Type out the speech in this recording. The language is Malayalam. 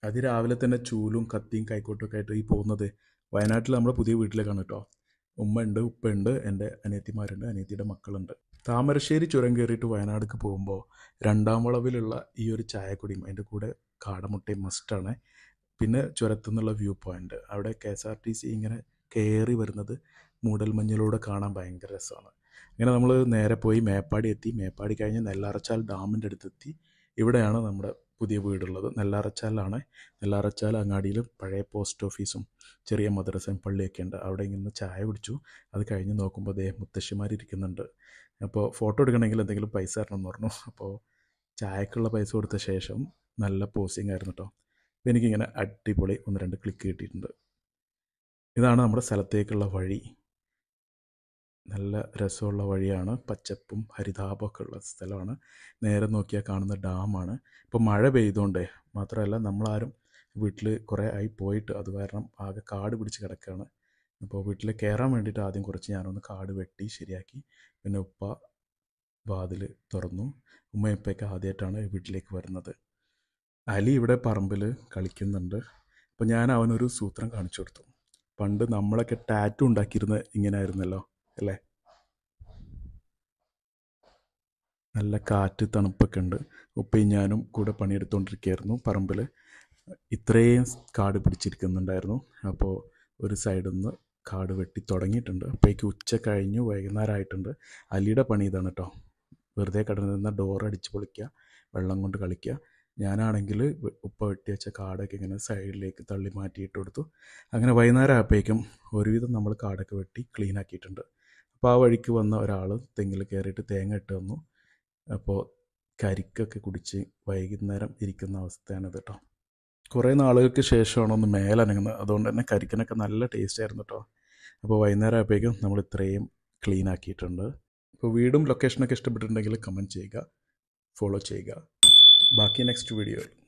അതിരാവിലെ തന്നെ ചൂലും കത്തിയും കൈക്കോട്ടൊക്കെ ആയിട്ട് ഈ പോകുന്നത് വയനാട്ടിൽ നമ്മുടെ പുതിയ വീട്ടിലേക്കാണ് കേട്ടോ ഉമ്മ ഉണ്ട് ഉപ്പ ഉണ്ട് എൻ്റെ അനിയത്തിമാരുണ്ട് അനിയത്തിയുടെ മക്കളുണ്ട് താമരശ്ശേരി ചുരം കയറിയിട്ട് വയനാടിക്ക് പോകുമ്പോൾ രണ്ടാം വളവിലുള്ള ഈ ഒരു ചായക്കുടിയും അതിൻ്റെ കൂടെ കാടമുട്ടയും മസ്റ്റാണ് പിന്നെ ചുരത്തു നിന്നുള്ള വ്യൂ പോയിൻ്റ് അവിടെ K S R T C ഇങ്ങനെ കയറി വരുന്നത് മൂടൽമഞ്ഞിലൂടെ കാണാൻ ഭയങ്കര രസമാണ് അങ്ങനെ നമ്മൾ നേരെ പോയി മേപ്പാടി എത്തി മേപ്പാടി കഴിഞ്ഞ് നെല്ലാറച്ചാൽ ഡാമിൻ്റെ അടുത്തെത്തി ഇവിടെയാണ് നമ്മുടെ പുതിയ വീടുള്ളത് നെല്ലാറച്ചാലാണ് നെല്ലാറച്ചാൽ അങ്ങാടിയിൽ പഴയ പോസ്റ്റ് ഓഫീസും ചെറിയ മദ്രസയും പള്ളിയൊക്കെ ഉണ്ട് അവിടെ ഇങ്ങനെ ചായ കുടിച്ചു അത് കഴിഞ്ഞ് നോക്കുമ്പോൾ അതേ മുത്തശ്ശിമാർ ഇരിക്കുന്നുണ്ട് അപ്പോൾ ഫോട്ടോ എടുക്കണമെങ്കിൽ എന്തെങ്കിലും പൈസ തരണം എന്ന് പറഞ്ഞു അപ്പോൾ ചായക്കുള്ള പൈസ കൊടുത്ത ശേഷം നല്ല പോസിങ് ആയിരുന്നു കേട്ടോ അപ്പോൾ എനിക്കിങ്ങനെ അടിപൊളി ഒന്ന് രണ്ട് ക്ലിക്ക് കിട്ടിയിട്ടുണ്ട് ഇതാണ് നമ്മുടെ സ്ഥലത്തേക്കുള്ള വഴി നല്ല രസമുള്ള വഴിയാണ് പച്ചപ്പും ഹരിതാപമൊക്കെ ഉള്ള സ്ഥലമാണ് നേരെ നോക്കിയാൽ കാണുന്ന ഡാമാണ് ഇപ്പോൾ മഴ പെയ്തുകൊണ്ടേ മാത്രമല്ല നമ്മളാരും വീട്ടിൽ കുറേ ആയി പോയിട്ട് അത് കാരണം ആകെ കാട് പിടിച്ച് കിടക്കുകയാണ് അപ്പോൾ വീട്ടിൽ കയറാൻ വേണ്ടിയിട്ട് ആദ്യം കുറച്ച് ഞാനൊന്ന് കാട് വെട്ടി ശരിയാക്കി പിന്നെ ഉപ്പ വാതിൽ തുറന്നു ഉമ്മ ഉപ്പയൊക്കെ ആദ്യമായിട്ടാണ് വീട്ടിലേക്ക് വരുന്നത് അലി ഇവിടെ പറമ്പിൽ കളിക്കുന്നുണ്ട് അപ്പോൾ ഞാൻ അവനൊരു സൂത്രം കാണിച്ചു കൊടുത്തു പണ്ട് നമ്മളൊക്കെ ടാറ്റു ഉണ്ടാക്കിയിരുന്നത് ഇങ്ങനെ ആയിരുന്നല്ലോ അല്ലേ നല്ല കാറ്റ് തണുപ്പൊക്കെ ഉണ്ട് ഉപ്പയും ഞാനും കൂടെ പണിയെടുത്തുകൊണ്ടിരിക്കുകയായിരുന്നു പറമ്പിൽ ഇത്രയും കാട് പിടിച്ചിരിക്കുന്നുണ്ടായിരുന്നു അപ്പോൾ ഒരു സൈഡിൽ നിന്ന് കാട് വെട്ടി തുടങ്ങിയിട്ടുണ്ട് അപ്പോഴേക്ക് ഉച്ച കഴിഞ്ഞു വൈകുന്നേരമായിട്ടുണ്ട് അലിയുടെ പണി ഇതാണ് കേട്ടോ വെറുതെ കിടന്നിരുന്ന ഡോർ അടിച്ച് പൊളിക്കുക വെള്ളം കൊണ്ട് കളിക്കുക ഞാനാണെങ്കിൽ ഉപ്പ വെട്ടി വെച്ച കാടൊക്കെ ഇങ്ങനെ സൈഡിലേക്ക് തള്ളി മാറ്റിയിട്ട് കൊടുത്തു അങ്ങനെ വൈകുന്നേരം ആയപ്പോഴേക്കും ഒരുവിധം നമ്മൾ കാടൊക്കെ വെട്ടി ക്ലീൻ ആക്കിയിട്ടുണ്ട് അപ്പോൾ ആ വഴിക്ക് വന്ന ഒരാൾ തെങ്ങിൽ കയറിയിട്ട് തേങ്ങ ഇട്ട് തന്നു അപ്പോൾ കരിക്കൊക്കെ കുടിച്ച് വൈകുന്നേരം ഇരിക്കുന്ന അവസ്ഥയാണിത് കേട്ടോ കുറേ നാളുകൾക്ക് ശേഷമാണ് ഒന്ന് മേലനങ്ങുന്നത് അതുകൊണ്ട് തന്നെ കരിക്കിനൊക്കെ നല്ല ടേസ്റ്റ് ആയിരുന്നു കേട്ടോ അപ്പോൾ വൈകുന്നേരം ആയപ്പോഴേക്കും നമ്മൾ ഇത്രയും ക്ലീൻ ആക്കിയിട്ടുണ്ട് അപ്പോൾ വീടും ലൊക്കേഷനൊക്കെ ഇഷ്ടപ്പെട്ടിട്ടുണ്ടെങ്കിൽ കമൻറ്റ് ചെയ്യുക ഫോളോ ചെയ്യുക ബാക്കി നെക്സ്റ്റ് വീഡിയോയിൽ